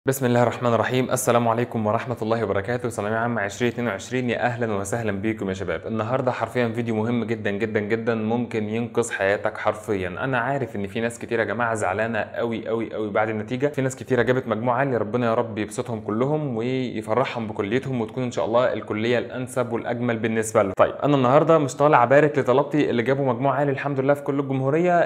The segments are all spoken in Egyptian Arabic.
بسم الله الرحمن الرحيم السلام عليكم ورحمة الله وبركاته ثانوية عامة 2022 يا أهلا وسهلا بيكم يا شباب النهاردة حرفيا فيديو مهم جدا جدا جدا ممكن ينقذ حياتك حرفيا أنا عارف إن في ناس كتير يا جماعة زعلانة قوي قوي قوي بعد النتيجة في ناس كتيرة جابت مجموعة عالية ربنا يا رب يبسطهم كلهم ويفرحهم بكليتهم وتكون إن شاء الله الكلية الأنسب والأجمل بالنسبة لهم طيب أنا النهاردة مش طالع أبارك لطلبتي اللي جابوا مجموعة عالي الحمد لله في كل الجمهورية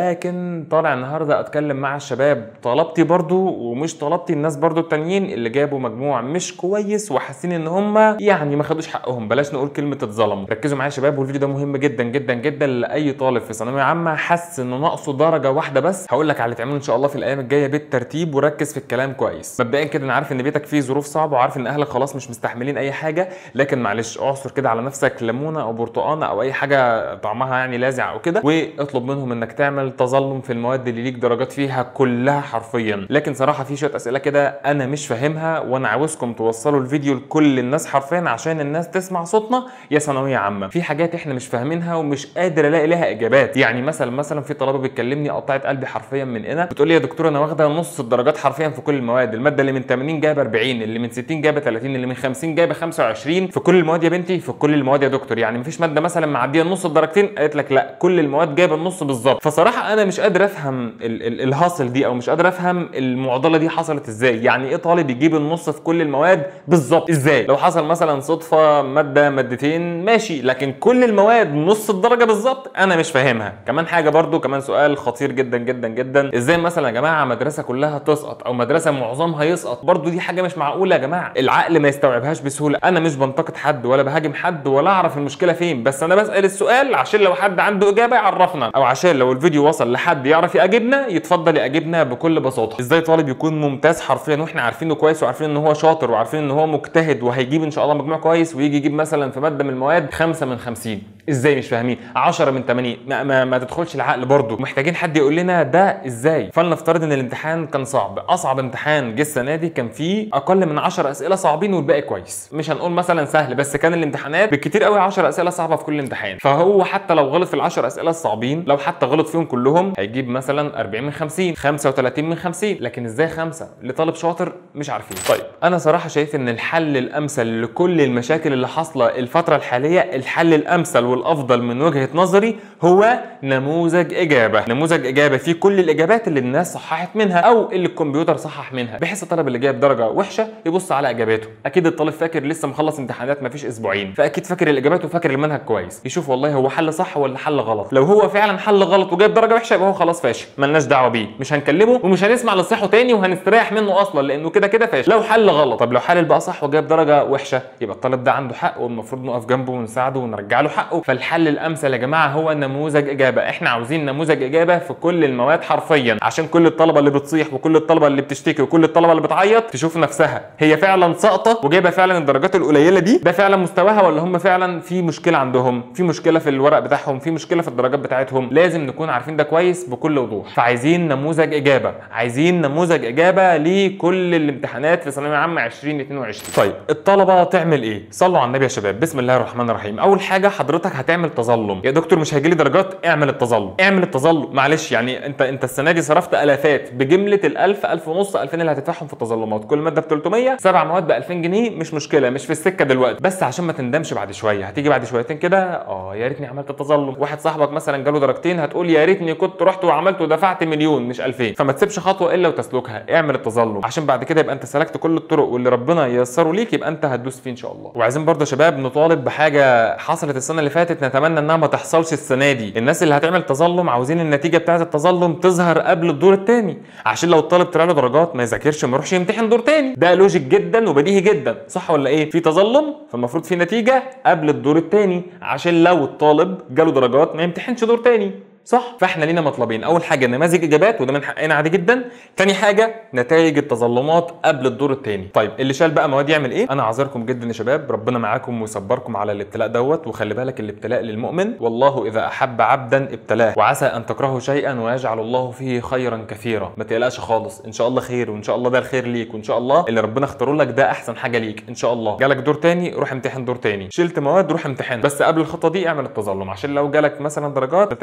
لكن طالع النهاردة أتكلم مع الشباب طلبتي برضو ومش طلبتي الناس برضو التانيين اللي جابوا مجموع مش كويس وحاسين ان هم يعني ما خدوش حقهم بلاش نقول كلمه اتظلموا ركزوا معايا يا شباب والفيديو ده مهم جدا جدا جدا لاي طالب في ثانويه عامه حس انه ناقصه درجه واحده بس هقول لك على اللي تعمله ان شاء الله في الايام الجايه بالترتيب وركز في الكلام كويس مبدئيا كده انا عارف ان بيتك فيه ظروف صعبه وعارف ان اهلك خلاص مش مستحملين اي حاجه لكن معلش اعصر كده على نفسك ليمونه او برتقانه او اي حاجه طعمها يعني لاذع او كده واطلب منهم انك تعمل تظلم في المواد اللي ليك درجات فيها كلها حرفيا لكن صراحه في شويه اسئله كده انا مش فاهمها وانا عاوزكم توصلوا الفيديو لكل الناس حرفيا عشان الناس تسمع صوتنا يا ثانويه عامه في حاجات احنا مش فاهمينها ومش قادر الاقي لها اجابات يعني مثلا مثلا في طلبه بتكلمني قطعت قلبي حرفيا من هنا بتقول لي يا دكتور انا واخده نص الدرجات حرفيا في كل المواد الماده اللي من 80 جايبه 40 اللي من 60 جايبه 30 اللي من 50 جايبه 25 في كل المواد يا بنتي في كل المواد يا دكتور يعني مفيش ماده مثلا معديه نص الدرجتين قالت لك لا كل المواد جايبه النص بالظبط فصراحه انا مش قادر افهم ال- ال- الهاصل دي او مش قادر افهم المعضله دي حصلت ازاي يعني ايه طالب يجيب النص في كل المواد بالظبط ازاي لو حصل مثلا صدفه ماده مادتين ماشي لكن كل المواد نص الدرجه بالظبط انا مش فاهمها كمان حاجه برضو كمان سؤال خطير جدا جدا جدا ازاي مثلا يا جماعه مدرسه كلها تسقط او مدرسه معظمها يسقط برضو دي حاجه مش معقوله يا جماعه العقل ما يستوعبهاش بسهوله انا مش بنتقد حد ولا بهاجم حد ولا اعرف المشكله فين بس انا بسال السؤال عشان لو حد عنده اجابه يعرفنا او عشان لو الفيديو وصل لحد يعرف يجيبنا يتفضل يجيبنا بكل بساطه ازاي طالب يكون ممتاز حرفيا واحنا عارفينه كويس وعارفين ان هو شاطر وعارفين ان هو مجتهد وهيجيب ان شاء الله مجموع كويس ويجي يجيب مثلا في ماده من المواد 5 من 50 ازاي مش فاهمين 10 من 80 ما, ما, ما تدخلش العقل برضه محتاجين حد يقول لنا ده ازاي فلنفترض ان الامتحان كان صعب اصعب امتحان جه السنه دي كان فيه اقل من 10 اسئله صعبين والباقي كويس مش هنقول مثلا سهل بس كان الامتحانات بالكتير قوي 10 اسئله صعبه في كل امتحان فهو حتى لو غلط في ال10 اسئله الصعبين لو حتى غلط فيهم كلهم هيجيب مثلا 40 من 50 35 من 50 لكن ازاي خمسه لطالب شاطر مش عارفين طيب انا صراحه شايف ان الحل الامثل لكل المشاكل اللي حاصله الفتره الحاليه الحل الامثل والافضل من وجهه نظري هو نموذج اجابه نموذج اجابه فيه كل الاجابات اللي الناس صححت منها او اللي الكمبيوتر صحح منها بحيث الطالب اللي جايب درجه وحشه يبص على اجاباته اكيد الطالب فاكر لسه مخلص امتحانات ما فيش اسبوعين فاكيد فاكر الاجابات وفاكر المنهج كويس يشوف والله هو حل صح ولا حل غلط لو هو فعلا حل غلط وجايب درجه وحشه يبقى هو خلاص فاشل ملناش دعوه بيه مش هنكلمه ومش هنسمع لصحه تاني وهنستريح منه اصلا لانه كده كده فاشل لو حل غلط طب لو حلل بقى صح وجايب درجه وحشه يبقى الطالب ده عنده حق والمفروض نقف جنبه ونساعده ونرجع له حقه فالحل الامثل يا جماعه هو نموذج اجابه احنا عاوزين نموذج اجابه في كل المواد حرفيا عشان كل الطلبه اللي بتصيح وكل الطلبه اللي بتشتكي وكل الطلبه اللي بتعيط تشوف نفسها هي فعلا ساقطه وجايبه فعلا الدرجات القليله دي ده فعلا مستواها ولا هم فعلا في مشكله عندهم في مشكله في الورق بتاعهم في مشكله في الدرجات بتاعتهم لازم نكون عارفين ده كويس بكل وضوح فعايزين نموذج اجابه عايزين نموذج اجابه لكل الامتحانات في ثانويه عامه 2022 طيب الطلبه تعمل ايه صلوا على النبي يا شباب بسم الله الرحمن الرحيم اول حاجه حضرتك هتعمل تظلم يا دكتور مش هيجي لي درجات اعمل التظلم اعمل التظلم معلش يعني انت انت السنه دي صرفت الافات بجمله ال1000 1000 ونص 2000 اللي هتدفعهم في التظلمات كل ماده ب 300 سبع مواد ب 2000 جنيه مش مشكله مش في السكه دلوقتي بس عشان ما تندمش بعد شويه هتيجي بعد شويتين كده اه يا ريتني عملت التظلم واحد صاحبك مثلا جاله درجتين هتقول يا ريتني كنت رحت وعملت ودفعت مليون مش 2000 فما تسيبش خطوه الا وتسلكها اعمل التظلم عشان بعد كده يبقى انت سلكت كل الطرق واللي ربنا ييسره ليك يبقى انت هتدوس فيه ان شاء الله وعايزين برضه يا شباب نطالب بحاجه حصلت السنه اللي فاتت نتمنى انها ما تحصلش السنه دي الناس اللي هتعمل تظلم عاوزين النتيجه بتاعه التظلم تظهر قبل الدور الثاني عشان لو الطالب طلع له درجات ما يذاكرش ما يروحش يمتحن دور تاني ده لوجيك جدا وبديهي جدا صح ولا ايه في تظلم فالمفروض في نتيجه قبل الدور الثاني عشان لو الطالب جاله درجات ما يمتحنش دور تاني صح فاحنا لينا مطلبين اول حاجه نماذج اجابات وده من حقنا عادي جدا تاني حاجه نتائج التظلمات قبل الدور الثاني طيب اللي شال بقى مواد يعمل ايه انا عذركم جدا يا شباب ربنا معاكم ويصبركم على الابتلاء دوت وخلي بالك الابتلاء للمؤمن والله اذا احب عبدا ابتلاه وعسى ان تكرهوا شيئا ويجعل الله فيه خيرا كثيرا ما تقلقش خالص ان شاء الله خير وان شاء الله ده الخير ليك وان شاء الله اللي ربنا اختاره لك ده احسن حاجه ليك ان شاء الله جالك دور تاني روح امتحن دور تاني شلت مواد روح امتحن بس قبل الخطوه دي اعمل التظلم عشان لو جالك مثلا درجات تتجنب انك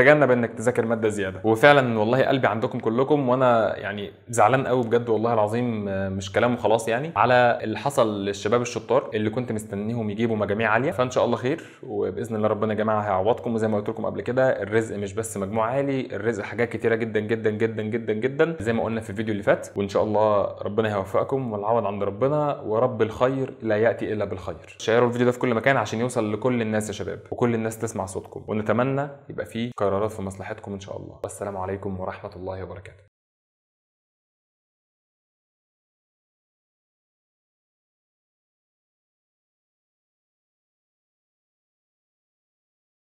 انك تذاكر ماده زياده وفعلا والله قلبي عندكم كلكم وانا يعني زعلان قوي بجد والله العظيم آه، مش كلام وخلاص يعني على اللي حصل للشباب الشطار اللي كنت مستنيهم يجيبوا مجاميع عاليه فان شاء الله خير وباذن الله ربنا يا جماعه هيعوضكم وزي ما قلت لكم قبل كده الرزق مش بس مجموع عالي الرزق حاجات كتيره جدا جدا جدا جدا جدا زي ما قلنا في الفيديو اللي فات وان شاء الله ربنا هيوفقكم والعوض عند ربنا ورب الخير لا ياتي الا بالخير شيروا الفيديو ده في كل مكان عشان يوصل لكل الناس يا شباب وكل الناس تسمع صوتكم ونتمنى يبقى فيه قرارات في مصلحتكم ان شاء الله والسلام عليكم ورحمه الله وبركاته